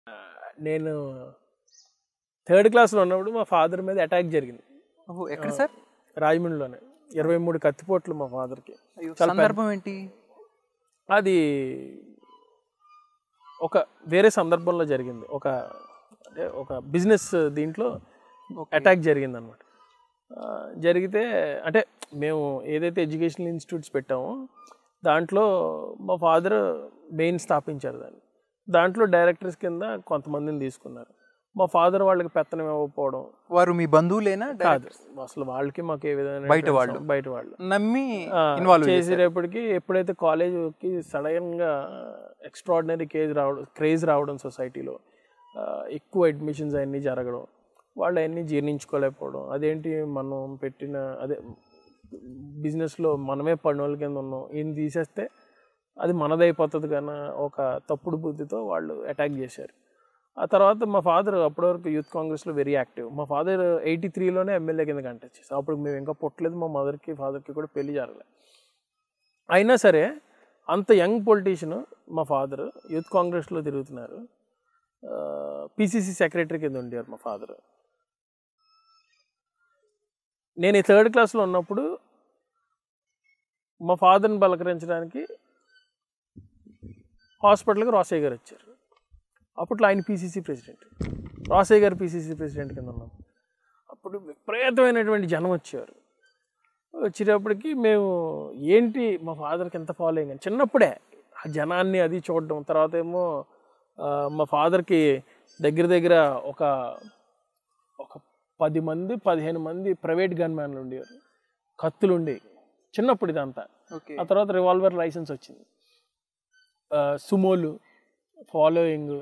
నేను థర్డ్ క్లాస్లో ఉన్నప్పుడు మా ఫాదర్ మీద అటాక్ జరిగింది ఓహో ఎక్కడ సార్ రాజమండ్రిలోనే ఇరవై మూడు కత్తిపోట్లు మా ఫాదర్కి అయ్యో, సందర్భం ఏంటి అది ఒక వేరే సందర్భంలో జరిగింది ఒక అంటే ఒక బిజినెస్ దీంట్లో అటాక్ జరిగింది అనమాట జరిగితే అంటే మేము ఏదైతే ఎడ్యుకేషనల్ ఇన్స్టిట్యూట్స్ పెట్టామో దాంట్లో మా ఫాదర్ మెయిన్ స్థాపించారు దాన్ని దాంట్లో డైరెక్టర్స్ కింద కొంతమందిని తీసుకున్నారు మా ఫాదర్ వాళ్ళకి పెత్తనం ఇవ్వకపోవడం వారు మీ బంధువులేనా కాదు అసలు వాళ్ళకి మాకు ఏ విధమైన బయట వాళ్ళు. బయట వాళ్ళు నమ్మి ఆ, ఇన్వాల్వ్ చేసేటప్పటికి ఎప్పుడైతే కాలేజ్కి సడన్గా ఎక్స్ట్రాడినరీ కేజ్ రావడం క్రేజ్ రావడం సొసైటీలో ఆ, ఎక్కువ అడ్మిషన్స్ అవన్నీ జరగడం వాళ్ళు అవన్నీ జీర్ణించుకోలేకపోవడం అదేంటి మనం పెట్టిన అదే బిజినెస్లో మనమే పనుల కింద ఉన్నాం ఈయన తీసేస్తే అది మనదైపోతుంది కానీ ఒక తప్పుడు బుద్ధితో వాళ్ళు అటాక్ చేశారు ఆ తర్వాత మా ఫాదర్ అప్పటి వరకు యూత్ కాంగ్రెస్లో వెరీ యాక్టివ్ మా ఫాదర్ ఎయిటీ త్రీలోనే ఎమ్మెల్యే కింద కంటెస్ట్ చేశారు అప్పుడు మేము ఇంకా పుట్టలేదు మా మదర్కి ఫాదర్కి కూడా పెళ్లి జరగలేదు అయినా సరే అంత యంగ్ పొలిటీషియన్ మా ఫాదర్ యూత్ కాంగ్రెస్లో తిరుగుతున్నారు పిసిసి సెక్రటరీ కింద ఉండేవారు మా ఫాదర్ నేను ఈ థర్డ్ క్లాస్లో ఉన్నప్పుడు మా ఫాదర్ని పలకరించడానికి హాస్పిటల్కి రాసయ్య గారు వచ్చారు అప్పట్లో ఆయన పీసీసీ ప్రెసిడెంట్ రాసయ్య గారు పీసీసీ ప్రెసిడెంట్ కింద ఉన్నాం అప్పుడు విపరీతమైనటువంటి జనం వచ్చేవారు వచ్చేటప్పటికి మేము ఏంటి మా ఫాదర్కి ఎంత ఫాలోయింగ్ అని చిన్నప్పుడే ఆ జనాన్ని అది చూడడం తర్వాత ఏమో ఆ, మా ఫాదర్కి దగ్గర దగ్గర ఒక ఒక పది మంది పదిహేను మంది ప్రైవేట్ గన్ మ్యాన్లు ఉండేవారు కత్తులు ఉండేవి చిన్నప్పుడు ఇదంతా ఓకే ఆ తర్వాత రివాల్వర్ లైసెన్స్ వచ్చింది ఆ, సుమోలు ఫాలోయింగ్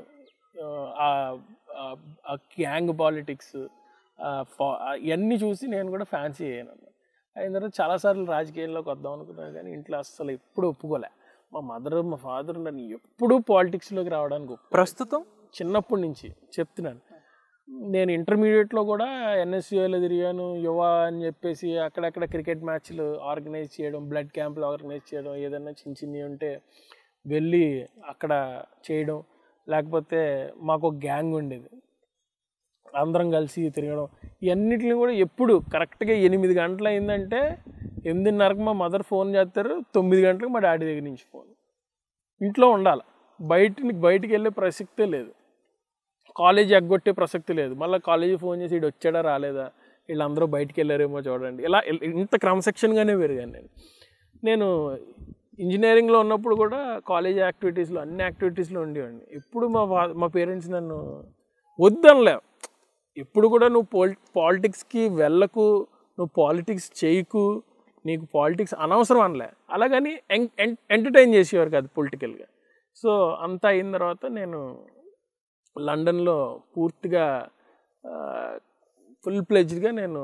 ఆ గ్యాంగ్ పాలిటిక్స్ ఇవన్నీ చూసి నేను కూడా ఫ్యాన్సీ అయ్యాను అన్నమాట అయిన తర్వాత చాలాసార్లు రాజకీయాల్లోకి వద్దాం అనుకున్నాను కానీ ఇంట్లో అస్సలు ఎప్పుడు ఒప్పుకోలే మా మదర్ మా ఫాదర్ నన్ను ఎప్పుడూ పాలిటిక్స్లోకి రావడానికి ఒప్పు ప్రస్తుతం చిన్నప్పటి నుంచి చెప్తున్నాను నేను ఇంటర్మీడియట్లో కూడా ఎన్ఎస్యూఏలో తిరిగాను యువ అని చెప్పేసి అక్కడక్కడ క్రికెట్ మ్యాచ్లు ఆర్గనైజ్ చేయడం బ్లడ్ క్యాంపులు ఆర్గనైజ్ చేయడం ఏదైనా చిన్న చిన్నవి ఉంటే వెళ్ళి అక్కడ చేయడం లేకపోతే మాకు ఒక గ్యాంగ్ ఉండేది అందరం కలిసి తిరగడం ఇవన్నిటిని కూడా ఎప్పుడు కరెక్ట్గా ఎనిమిది గంటలు అయిందంటే ఎనిమిదిన్నరకు మా మదర్ ఫోన్ చేస్తారు తొమ్మిది గంటలకు మా డాడీ దగ్గర నుంచి ఫోన్ ఇంట్లో ఉండాలి బయటికి బయటికి వెళ్ళే ప్రసక్తే లేదు కాలేజీ ఎగ్గొట్టే ప్రసక్తి లేదు మళ్ళీ కాలేజీ ఫోన్ చేసి ఇటు వచ్చాడా రాలేదా వీళ్ళందరూ బయటికి వెళ్ళారేమో చూడండి ఇలా ఇల్- ఇంత క్రమశిక్షణగానే పెరిగాను నేను నేను ఇంజనీరింగ్లో ఉన్నప్పుడు కూడా కాలేజ్ యాక్టివిటీస్లో అన్ని యాక్టివిటీస్లో ఉండేవాడిని ఎప్పుడు మా ఫా- మా పేరెంట్స్ నన్ను వద్దనలే ఎప్పుడు కూడా నువ్వు పోల్ పాలిటిక్స్కి వెళ్ళకు నువ్వు పాలిటిక్స్ చేయకు నీకు పాలిటిక్స్ అనవసరం అనలే అలాగని ఎం- ఎం- ఎంటర్టైన్ చేసేవారు కాదు పొలిటికల్గా సో అంతా అయిన తర్వాత నేను లండన్లో పూర్తిగా ఫుల్ ప్లెజ్డ్గా నేను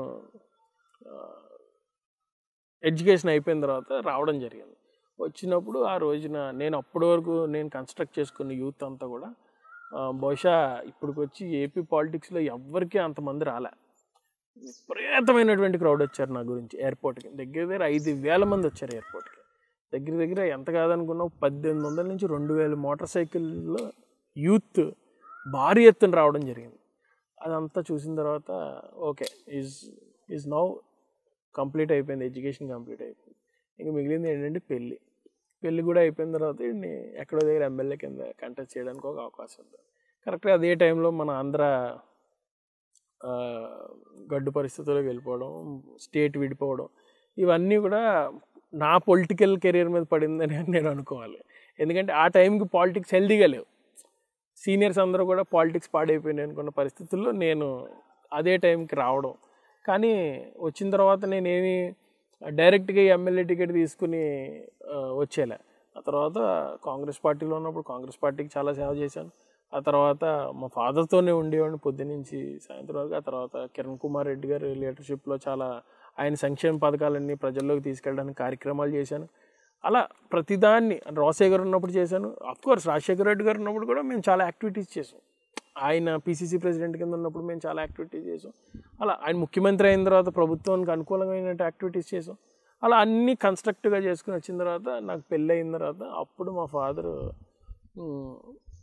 ఎడ్యుకేషన్ అయిపోయిన తర్వాత రావడం జరిగింది వచ్చినప్పుడు ఆ రోజున నేను అప్పటి వరకు నేను కన్స్ట్రక్ట్ చేసుకున్న యూత్ అంతా కూడా ఆ, బహుశా ఇప్పటికి వచ్చి ఏపీ పాలిటిక్స్లో ఎవ్వరికీ అంతమంది రాలే విపరీతమైనటువంటి క్రౌడ్ వచ్చారు నా గురించి ఎయిర్పోర్ట్కి దగ్గర దగ్గర ఐదు వేల మంది వచ్చారు ఎయిర్పోర్ట్కి దగ్గర దగ్గర ఎంత కాదనుకున్నావు పద్దెనిమిది వందల నుంచి రెండు వేల మోటార్ సైకిల్లో యూత్ భారీ ఎత్తున రావడం జరిగింది అదంతా చూసిన తర్వాత okay is is now complete అయిపోయింది ఎడ్యుకేషన్ కంప్లీట్ అయిపోయింది ఇంక మిగిలింది ఏంటంటే పెళ్ళి పెళ్ళి కూడా అయిపోయిన తర్వాత వీడిని ఎక్కడో దగ్గర ఎమ్మెల్యే కింద కంటెస్ట్ చేయడానికి ఒక అవకాశం ఉంది కరెక్ట్గా అదే టైంలో మన ఆంధ్ర ఆ, గడ్డు పరిస్థితుల్లోకి వెళ్ళిపోవడం స్టేట్ విడిపోవడం ఇవన్నీ కూడా నా పొలిటికల్ కెరీర్ మీద పడిందని నేను అనుకోవాలి ఎందుకంటే ఆ టైంకి పాలిటిక్స్ హెల్తీగా లేవు సీనియర్స్ అందరూ కూడా పాలిటిక్స్ పాడైపోయినాయి అనుకున్న పరిస్థితుల్లో నేను అదే టైంకి రావడం కానీ వచ్చిన తర్వాత నేనేమి డైరెక్ట్గా ఎమ్మెల్యే టికెట్ తీసుకుని ఆ, వచ్చేలే ఆ తర్వాత కాంగ్రెస్ పార్టీలో ఉన్నప్పుడు కాంగ్రెస్ పార్టీకి చాలా సేవ చేశాను ఆ తర్వాత మా ఫాదర్తోనే ఉండేవాడిని పొద్దునుంచి సాయంత్రం వరకు ఆ తర్వాత కిరణ్ కుమార్ రెడ్డి గారి లీడర్షిప్లో చాలా ఆయన సంక్షేమ పథకాలన్నీ ప్రజల్లోకి తీసుకెళ్ళడానికి కార్యక్రమాలు చేశాను అలా ప్రతిదాన్ని రాజశేఖర్ గారు ఉన్నప్పుడు చేశాను కోర్స్ రాజశేఖర రెడ్డి గారు ఉన్నప్పుడు కూడా మేము చాలా యాక్టివిటీస్ చేసాం ఆయన పీసీసీ ప్రెసిడెంట్ కింద ఉన్నప్పుడు మేము చాలా యాక్టివిటీస్ చేసాం అలా ఆయన ముఖ్యమంత్రి అయిన తర్వాత ప్రభుత్వానికి అనుకూలమైన యాక్టివిటీస్ చేసాం అలా అన్నీ కన్స్ట్రక్టివ్గా చేసుకుని వచ్చిన తర్వాత నాకు పెళ్ళి అయిన తర్వాత అప్పుడు మా ఫాదర్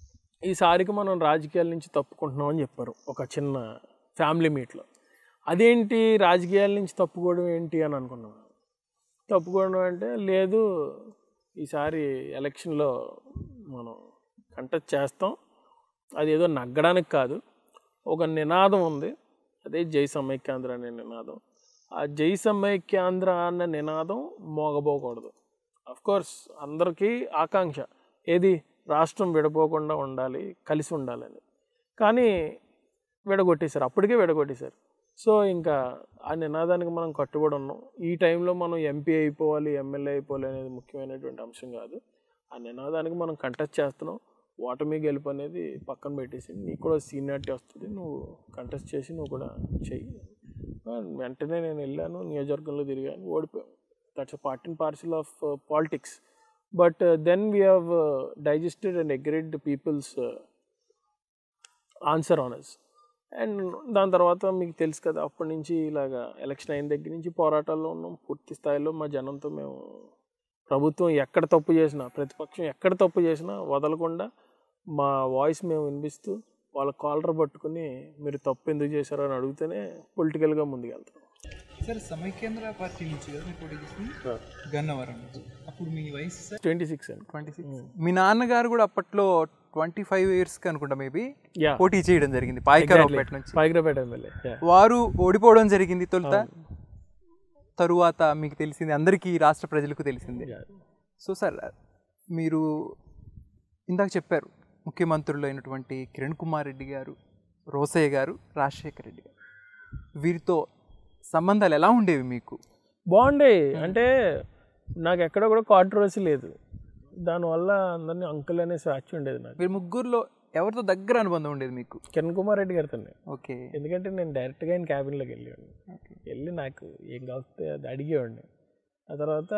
ఈసారికి మనం రాజకీయాల నుంచి తప్పుకుంటున్నాం అని చెప్పారు ఒక చిన్న ఫ్యామిలీ మీట్లో అదేంటి రాజకీయాల నుంచి తప్పుకోవడం ఏంటి అని అనుకున్నాం తప్పుకోవడం అంటే లేదు ఈసారి ఎలక్షన్లో మనం కంటెస్ట్ చేస్తాం అది ఏదో నగ్గడానికి కాదు ఒక నినాదం ఉంది అదే జై సమైక్యాంధ్ర అనే నినాదం ఆ జై సమైక్యాంధ్ర అన్న నినాదం మోగబోకూడదు కోర్స్ అందరికీ ఆకాంక్ష ఏది రాష్ట్రం విడపోకుండా ఉండాలి కలిసి ఉండాలని కానీ విడగొట్టేశారు అప్పటికే విడగొట్టేశారు సో ఇంకా ఆ నినాదానికి మనం కట్టుబడి ఉన్నాం ఈ టైంలో మనం ఎంపీ అయిపోవాలి ఎమ్మెల్యే అయిపోవాలి అనేది ముఖ్యమైనటువంటి అంశం కాదు ఆ నినాదానికి మనం కంటెస్ట్ చేస్తున్నాం ఓటమి గెలుపు అనేది పక్కన పెట్టేసి నీకు కూడా సీనియారిటీ వస్తుంది నువ్వు కంటెస్ట్ చేసి నువ్వు కూడా చెయ్యి ఆ, వెంటనే నేను వెళ్ళాను నియోజకవర్గంలో తిరిగాను ఓడిపోయాను that's a part and parcel of politics but then we have digested and agreed people's answer honours and దాని తర్వాత మీకు తెలుసు కదా అప్పటి నుంచి ఇలాగా ఎలక్షన్ అయిన దగ్గర నుంచి పోరాటాల్లో ఉన్నాం పూర్తి స్థాయిలో మా జనంతో మేము ప్రభుత్వం ఎక్కడ తప్పు చేసినా ప్రతిపక్షం ఎక్కడ తప్పు చేసినా వదలకుండా మా వాయిస్ మేము వినిపిస్తూ వాళ్ళ కాలర్ పట్టుకుని మీరు తప్పు ఎందుకు చేశారో అని అడిగితేనే పొలిటికల్గా ముందుకెళ్తాం సార్ సమైక్యాంధ్ర పార్టీ నుంచి కదా మీరు పోటీ చేసింది గన్నవరం నుంచి అప్పుడు మీ వయసు సార్ ట్వంటీ సిక్స్ అండి ట్వంటీ సిక్స్ మీ నాన్నగారు కూడా అప్పట్లో ట్వంటీ ఫైవ్ ఇయర్స్కి అనుకుంటా మేబీ యా పోటీ చేయడం జరిగింది పాయికరావుపేట నుంచి పైగ్రపేట ఎమ్మెల్యే యా వారు ఓడిపోవడం జరిగింది తొలుత తరువాత మీకు తెలిసింది అందరికీ రాష్ట్ర ప్రజలకు తెలిసింది సో సార్ మీరు ఇందాక చెప్పారు ముఖ్యమంత్రులు అయినటువంటి కిరణ్ కుమార్ రెడ్డి గారు రోసయ్య గారు రాజశేఖర్ రెడ్డి గారు వీరితో సంబంధాలు ఎలా ఉండేవి మీకు బాగుండే అంటే నాకు ఎక్కడ కూడా కాంట్రవర్సీ లేదు దానివల్ల అందరినీ అంకుల్ అనే స్వాచ్ ఉండేది నాకు వీరి ముగ్గురులో ఎవరితో దగ్గర అనుబంధం ఉండేది మీకు కిరణ్ కుమార్ రెడ్డి గారితో ఓకే ఎందుకంటే నేను డైరెక్ట్గా ఆయన క్యాబిన్లోకి వెళ్ళేవాడిని వెళ్ళి నాకు ఏం కావస్తే అది అడిగేవాడిని ఆ తర్వాత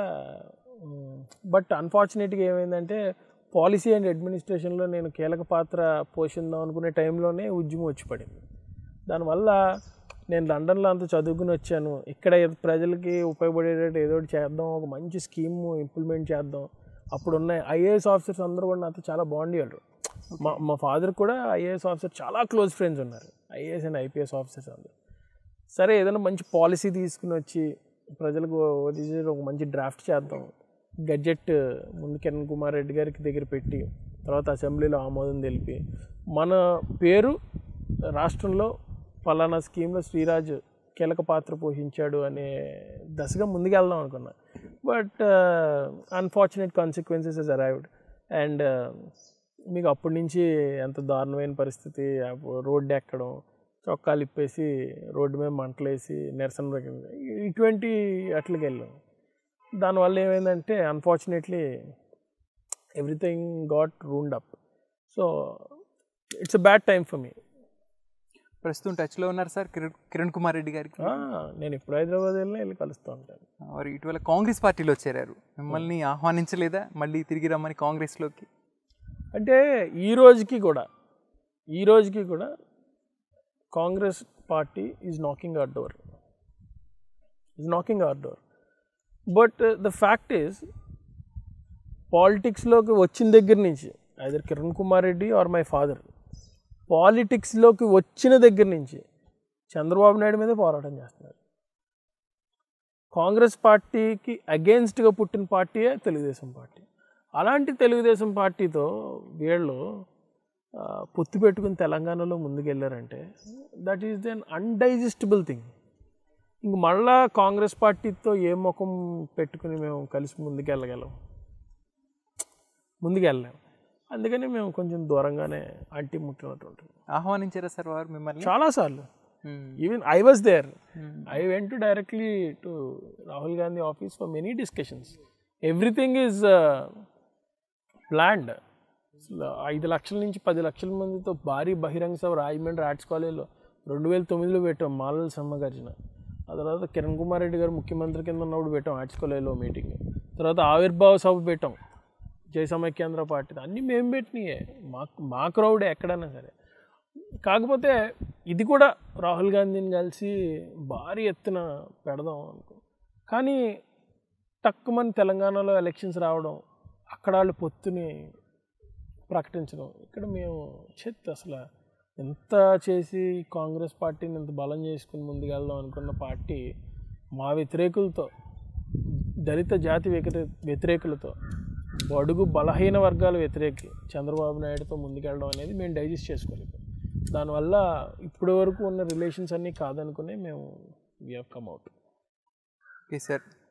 బట్ అన్ఫార్చునేట్గా ఏమైందంటే పాలసీ అండ్ అడ్మినిస్ట్రేషన్లో నేను కీలక పాత్ర పోషిద్దాం అనుకునే టైంలోనే ఉద్యమం వచ్చి పడింది దానివల్ల నేను లండన్లో అంత చదువుకుని వచ్చాను ఇక్కడ ఏదో ప్రజలకి ఉపయోగపడేటట్టు ఏదో ఒకటి చేద్దాం ఒక మంచి స్కీమ్ ఇంప్లిమెంట్ చేద్దాం అప్పుడు ఉన్న ఐఏఎస్ ఆఫీసర్స్ అందరూ కూడా నాతో చాలా బాగుండేవాళ్ళు మా మా ఫాదర్ కూడా ఐఏఎస్ ఆఫీసర్ చాలా క్లోజ్ ఫ్రెండ్స్ ఉన్నారు ఐఏఎస్ అండ్ ఐపీఎస్ ఆఫీసర్స్ అందరూ సరే ఏదైనా మంచి పాలసీ తీసుకుని వచ్చి ప్రజలకు ఓటీసీ ఒక మంచి డ్రాఫ్ట్ చేద్దాం గడ్జెట్ ముందు కిరణ్ కుమార్ రెడ్డి గారికి దగ్గర పెట్టి తర్వాత అసెంబ్లీలో ఆమోదం తెలిపి మన పేరు రాష్ట్రంలో పలానా స్కీమ్లో శ్రీరాజ్ కీలక పాత్ర పోషించాడు అనే దశగా ముందుకెళ్దాం అనుకున్నా but unfortunate consequences is arrived and మీకు అప్పటి నుంచి ఎంత దారుణమైన పరిస్థితి రోడ్డు ఎక్కడం చొక్కాలు ఇప్పేసి రోడ్డు మీద మంటలేసి నిరసన ప్రకటన ఇటువంటి అట్లకి వెళ్ళాం దానివల్ల ఏమైందంటే unfortunately everything got round up so it's a bad time for me ప్రస్తుతం టచ్లో ఉన్నారు సార్ కిరణ్ కిరణ్ కుమార్ రెడ్డి గారికి నేను ఎప్పుడు హైదరాబాద్ వెళ్ళినా వెళ్ళి కలుస్తూ ఉంటాను వారు ఇటీవల కాంగ్రెస్ పార్టీలో చేరారు మిమ్మల్ని ఆహ్వానించలేదా మళ్ళీ తిరిగి రమ్మని కాంగ్రెస్లోకి అంటే ఈ రోజుకి కూడా ఈ రోజుకి కూడా Congress party is knocking our door is knocking our door but the fact is పాలిటిక్స్లోకి వచ్చిన దగ్గర నుంచి either Kiran Kumar Reddy or my father పాలిటిక్స్లోకి వచ్చిన దగ్గర నుంచి చంద్రబాబు నాయుడు మీదే పోరాటం చేస్తున్నారు కాంగ్రెస్ పార్టీకి అగేన్స్ట్గా పుట్టిన పార్టీయే తెలుగుదేశం పార్టీ అలాంటి తెలుగుదేశం పార్టీతో వీళ్ళు ఆ, పొత్తు పెట్టుకుని తెలంగాణలో ముందుకెళ్ళారంటే that is then undigestable thing ఇంక మళ్ళా కాంగ్రెస్ పార్టీతో ఏ ముఖం పెట్టుకుని మేము కలిసి ముందుకెళ్ళగలం ముందుకెళ్ళలేం అందుకని మేము కొంచెం దూరంగానే అంటి ముట్టినట్టు ఉంటుంది ఆహ్వానించారా సార్ వారు మిమ్మల్ని చాలాసార్లు Hmm. Even I was there I went to directly to Rahul Gandhi office for many discussions everything is planned ఐదు లక్షల నుంచి పది లక్షల మందితో భారీ బహిరంగ సభ రాజమండ్రి ఆర్ట్స్ కాలేజ్లో రెండు వేల తొమ్మిదిలో పెట్టాం మాలల సమ్మగార్జున ఆ తర్వాత కిరణ్ కుమార్ రెడ్డి గారు ముఖ్యమంత్రి కింద ఉన్నప్పుడు పెట్టాం ఆర్ట్స్ కాలేజ్లో మీటింగ్ తర్వాత ఆవిర్భావ సభ పెట్టాం జయ సమైక్యాంధ్ర పార్టీ అన్నీ మేము పెట్టినాయే మా మా క్రౌడ్ ఎక్కడైనా సరే కాకపోతే ఇది కూడా రాహుల్ గాంధీని కలిసి భారీ ఎత్తున పెడదాం అనుకో కానీ తక్కువమంది తెలంగాణలో ఎలక్షన్స్ రావడం అక్కడ వాళ్ళు పొత్తుని ప్రకటించడం ఇక్కడ మేము చెత్త అసలు ఎంత చేసి కాంగ్రెస్ పార్టీని ఇంత బలం చేసుకుని ముందుకెళ్దాం అనుకున్న పార్టీ మా వ్యతిరేకులతో దళిత జాతి వ్యతిరే వ్యతిరేకులతో బడుగు బలహీన వర్గాల వ్యతిరేకి చంద్రబాబు నాయుడుతో ముందుకెళ్ళడం అనేది మేము డైజెస్ట్ చేసుకోలేదు దానివల్ల ఇప్పటి వరకు ఉన్న రిలేషన్స్ అన్నీ కాదనుకునే మేము we come out okay sir